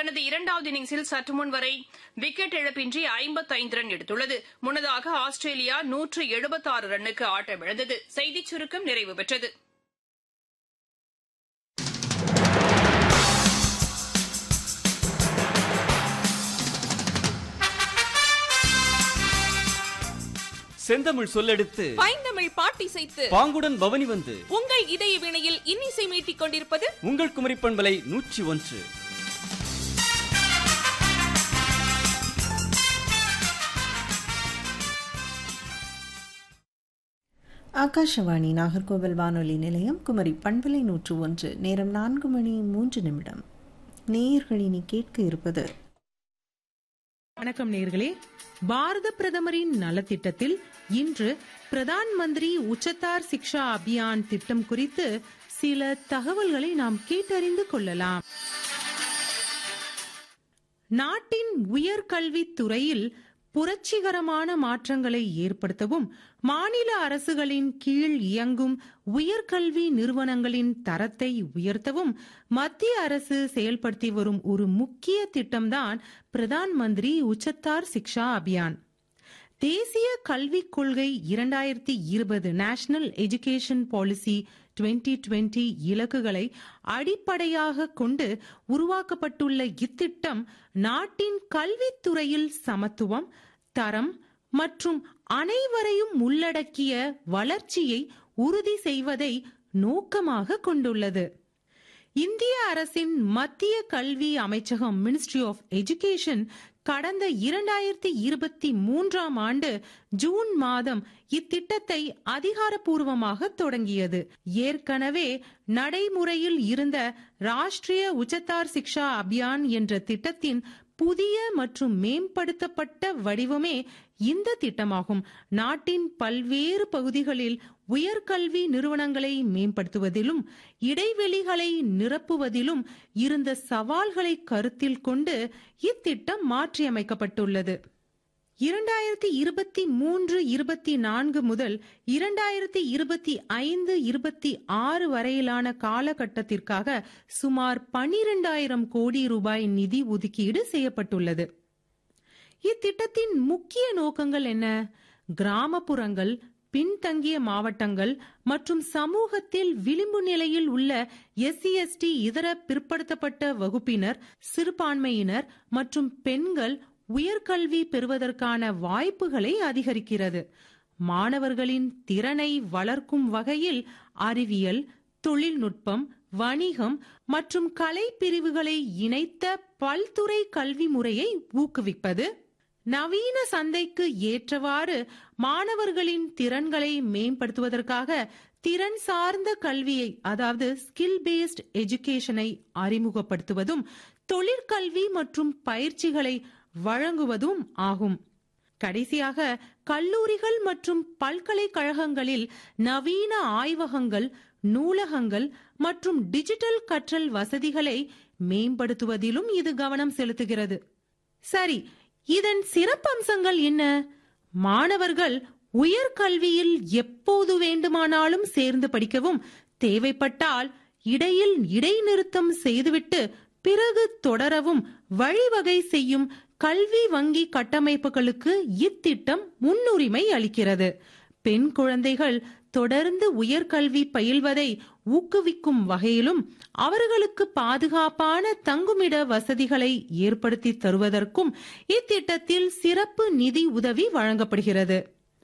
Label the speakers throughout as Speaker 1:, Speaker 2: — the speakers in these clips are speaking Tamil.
Speaker 1: தனது இரண்டாவது இன்னிங்ஸில் சற்று முன் வரை விக்கெட் இழப்பின்றி ஐம்பத்தைந்து ரன் எடுத்துள்ளது முன்னதாக ஆஸ்திரேலியா நூற்று எழுபத்தாறு ரன்னுக்கு ஆட்டமிழந்தது செய்திச் சுருக்கம் நிறைவு பெற்றது
Speaker 2: செந்தமிழ் சொல்லெடுத்து
Speaker 3: பைந்தமிழ் பாட்டிசைத்து
Speaker 2: பாங்குடன் பவனி வந்து
Speaker 3: உங்கள் இதய வினையில் இன்னிசை மீட்டிக் கொண்டிருப்பது
Speaker 2: உங்கள் குமரி பண்பலை நூற்றி ஒன்று
Speaker 4: ஆகாஷவாணி நாகர்கோவில் வானொலி நிலையம் குமரி பண்பலை நூற்று ஒன்று நேரம் நான்கு மணி மூன்று நிமிடம் நேயர்களினி கேட்க இருப்பது
Speaker 5: வணக்கம் நேர்களே பாரத பிரதமரின் நலத்திட்டத்தில் இன்று பிரதான் மந்திரி உச்சத்தார் சிக்ஷா அபியான் திட்டம் குறித்து சில தகவல்களை நாம் கேட்டறிந்து கொள்ளலாம் நாட்டின் உயர்கல்வித் துறையில் புரட்சிகரமான மாற்றங்களை ஏற்படுத்தவும் மாநில அரசுகளின் கீழ் இயங்கும் உயர்கல்வி நிறுவனங்களின் தரத்தை உயர்த்தவும் மத்திய அரசு செயல்படுத்தி வரும் ஒரு முக்கிய திட்டம்தான் பிரதான் மந்திரி உச்சத்தார் சிக்ஷா அபியான் தேசிய கல்விக் கொள்கை இரண்டாயிரத்தி இருபது national education policy twenty twenty இலக்குகளை அடிப்படையாக கொண்டு உருவாக்கப்பட்டுள்ள இத்திட்டம் நாட்டின் கல்வித்துறையில் சமத்துவம் தரம் மற்றும் அனைவரையும் உள்ளடக்கிய வளர்ச்சியை உறுதி செய்வதை நோக்கமாக கொண்டுள்ளது இந்திய அரசின் மத்திய கல்வி அமைச்சகம் மினிஸ்ட்ரி ஆஃப் எஜுகேஷன் கடந்த இரண்டாயிரத்தி இருபத்தி மூன்றாம் ஆண்டு ஜூன் மாதம் இத்திட்டத்தை அதிகாரப்பூர்வமாக தொடங்கியது ஏற்கனவே நடைமுறையில் இருந்த ராஷ்டிரிய உச்சத்தார் சிக்ஷா அபியான் என்ற திட்டத்தின் புதிய மற்றும் மேம்படுத்தப்பட்ட வடிவமே இந்த திட்டமாகும் நாட்டின் பல்வேறு பகுதிகளில் உயர்கல்வி நிறுவனங்களை மேம்படுத்துவதிலும் இடைவெளிகளை நிரப்புவதிலும் இருந்த சவால்களை கருத்தில் கொண்டு இத்திட்டம் மாற்றியமைக்கப்பட்டுள்ளது இரண்டாயிரத்தி இருபத்தி மூன்று இருபத்தி நான்கு முதல் இரண்டாயிரத்தி இருபத்தி ஐந்து இருபத்தி ஆறு வரையிலான காலகட்டத்திற்காக சுமார் பனிரெண்டாயிரம் கோடி ரூபாய் நிதி ஒதுக்கீடு செய்யப்பட்டுள்ளது இத்திட்டத்தின் முக்கிய நோக்கங்கள் என்ன கிராமப்புறங்கள் பின்தங்கிய மாவட்டங்கள் மற்றும் சமூகத்தில் விளிம்பு நிலையில் உள்ள எஸ்சி எஸ்டி இதர பிற்படுத்தப்பட்ட வகுப்பினர் சிறுபான்மையினர் மற்றும் பெண்கள் உயர்கல்வி பெறுவதற்கான வாய்ப்புகளை அதிகரிக்கிறது மாணவர்களின் திறனை வளர்க்கும் வகையில் அறிவியல் தொழில்நுட்பம் வணிகம் மற்றும் கலை பிரிவுகளை இணைத்த பல்துறை கல்வி முறையை ஊக்குவிப்பது நவீன சந்தைக்கு ஏற்றவாறு மாணவர்களின் திறன்களை மேம்படுத்துவதற்காக திறன் சார்ந்த கல்வியை அதாவது ஸ்கில் பேஸ்ட் எஜுகேஷனை அறிமுகப்படுத்துவதும் தொழிற்கல்வி மற்றும் பயிற்சிகளை வழங்குவதும் ஆகும் கடைசியாக கல்லூரிகள் மற்றும் பல்கலைக்கழகங்களில் நவீன ஆய்வகங்கள் நூலகங்கள் மற்றும் டிஜிட்டல் கற்றல் வசதிகளை மேம்படுத்துவதிலும் இது கவனம் செலுத்துகிறது சரி இதன் சிறப்பம்சங்கள் என்ன மாணவர்கள் உயர்கல்வியில் எப்போது வேண்டுமானாலும் சேர்ந்து படிக்கவும் தேவைப்பட்டால் இடையில் இடைநிறுத்தம் செய்துவிட்டு பிறகு தொடரவும் வழிவகை செய்யும் கல்வி வங்கி கட்டமைப்புகளுக்கு இத்திட்டம் முன்னுரிமை அளிக்கிறது பெண் குழந்தைகள் தொடர்ந்து உயர்கல்வி பயில்வதை ஊக்குவிக்கும் வகையிலும் அவர்களுக்கு பாதுகாப்பான தங்குமிட வசதிகளை ஏற்படுத்தி தருவதற்கும் இத்திட்டத்தில் சிறப்பு நிதி உதவி வழங்கப்படுகிறது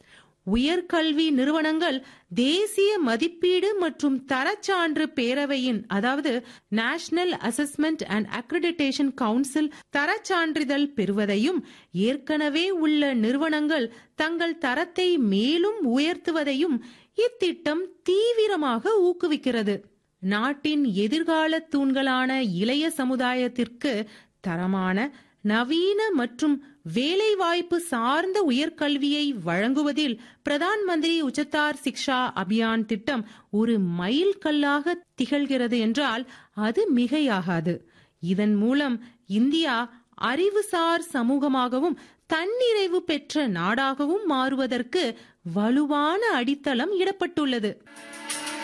Speaker 5: உயர்கல்வி நிறுவனங்கள் தேசிய மதிப்பீடு மற்றும் தரச்சான்று பேரவையின் அதாவது national assessment and accreditation council தரச்சான்றிதழ் பெறுவதையும் ஏற்கனவே உள்ள நிறுவனங்கள் தங்கள் தரத்தை மேலும் உயர்த்துவதையும் இத்திட்டம் தீவிரமாக ஊக்குவிக்கிறது நாட்டின் எதிர்கால தூண்களான இளைய சமுதாயத்திற்கு தரமான நவீன மற்றும் வேலைவாய்ப்பு சார்ந்த உயர்கல்வியை வழங்குவதில் பிரதான் மந்திரி உச்சத்தார் சிக்ஷா அபியான் திட்டம் ஒரு மைல் கல்லாக திகழ்கிறது என்றால் அது மிகையாகாது இதன் மூலம் இந்தியா அறிவுசார் சமூகமாகவும் தன்னிறைவு பெற்ற நாடாகவும் மாறுவதற்கு வலுவான அடித்தளம் இடப்பட்டுள்ளது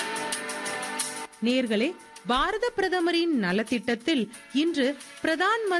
Speaker 5: நேர்களே பாரத பிரதமரின் நலத்திட்டத்தில் இன்று பிரதான்